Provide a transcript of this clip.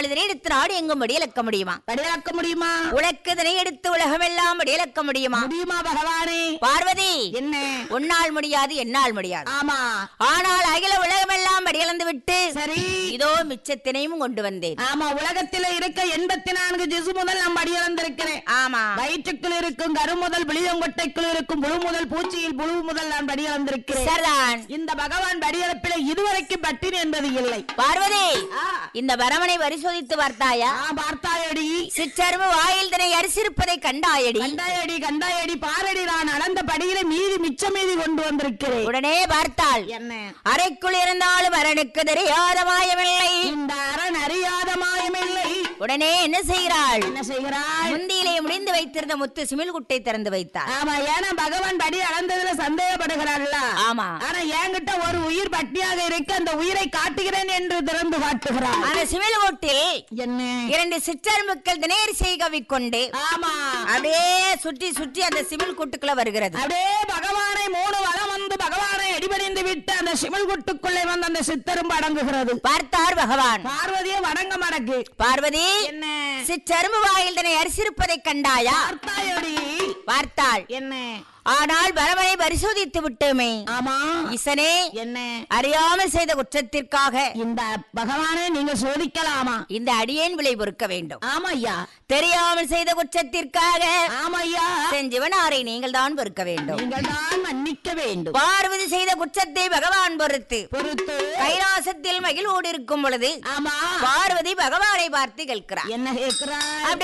ஆனால் இதனை எடுத்து நாடு எங்கும் வடியலக்க முடியுமா படியாக்க முடியுமா உனக்கு இதனை எடுத்து உலகமெல்லாம் வடியலக்க முடியுமா முடியுமா பகவானே பார்வதி என்ன உன்னால் முடியாது என்னால் முடியாது ஆமா ஆனால் அகில உலகமெல்லாம் வடியலந்து விட்டு சரி இதோ மிச்சத்தினையும் கொண்டு வந்தேன் ஆமா உலகத்தில இருக்க எண்பத்தி நான்கு ஜிசு முதல் நான் படியிழந்திருக்கிறேன் ஆமா வயிற்றுக்குள் இருக்கும் கரு முதல் விளியங்கொட்டைக்குள் இருக்கும் புழு முதல் பூச்சியில் புழு முதல் நான் படியிழந்திருக்கிறேன் சரிதான் இந்த பகவான் படியளப்பில இதுவரைக்கும் பட்டினி என்பது இல்லை பார்வதி ஆ, இந்த பரமனை பரிசோதித்து பார்த்தாயா ஆ, பார்த்தாயடி சிற்றரும்பு வாயில் தினை அரிசிருப்பதை கண்டாயடி கண்டாயடி கண்டாயடி பாரடி நான் அளந்த படியில மீதி மிச்ச மீதி கொண்டு வந்திருக்கிறேன் உடனே பார்த்தாள் என்ன அறைக்குள் இருந்தாலும் அரணுக்கு தெரியாத மாயமில்லை இந்த அரண் அறியாத மாயமில்லை உடனே என்ன செய்கிறாள் என்ன செய்கிறாய் முந்தியிலே முடிந்து வைத்திருந்த முத்து சிமிழ் குட்டை திறந்து வைத்தார் ஆமா ஏன்னா பகவான் படி அளந்ததுல சந்தேகப்படுகிறாள்ல ஆமா ஆனா என்கிட்ட ஒரு உயிர் பட்டியாக இருக்கு அந்த உயிரை காட்டுகிறேன் என்று திறந்து காட்டுகிறார் அந்த சிமிழ் குட்டில் என்ன இரண்டு சிற்றரும்புக்கள் தினேர் செய்கவிக்கொண்டு ஆமா அப்படியே சுற்றி சுற்றி அந்த சிமிழ் கூட்டுக்குள்ள வருகிறது அப்படியே பகவானை மூணு வளம் வந்து பகவானை அடிபணிந்து விட்டு அந்த சிமிழ் குட்டுக்குள்ளே வந்து அந்த சித்தரும் அடங்குகிறது பார்த்தார் பகவான் பார்வதியை வணங்க மடக்கு பார்வதி என்ன சிற்றரும்பு வாயில் தினை அரிசிருப்பதை கண்டாயா பார்த்தாயடி பார்த்தாள் என்ன ஆனால் பரமனை பரிசோதித்து விட்டோமே ஆமா ஈசனே என்ன அறியாமல் செய்த குற்றத்திற்காக இந்த பகவானை நீங்க சோதிக்கலாமா இந்த அடியேன் விலை பொறுக்க வேண்டும் ஆமா ஐயா தெரியாமல் செய்த குற்றத்திற்காக ஆமா ஐயா செஞ்சிவனாரை நீங்கள் தான் பொறுக்க வேண்டும் நீங்கள் தான் மன்னிக்க வேண்டும் பார்வதி செய்த குற்றத்தை பகவான் பொறுத்து பொறுத்து கைலாசத்தில் மகிழ்வோடு இருக்கும் பொழுது ஆமா பார்வதி பகவானை பார்த்து கேட்கிறார் என்ன கேட்கிறாய் அப்படி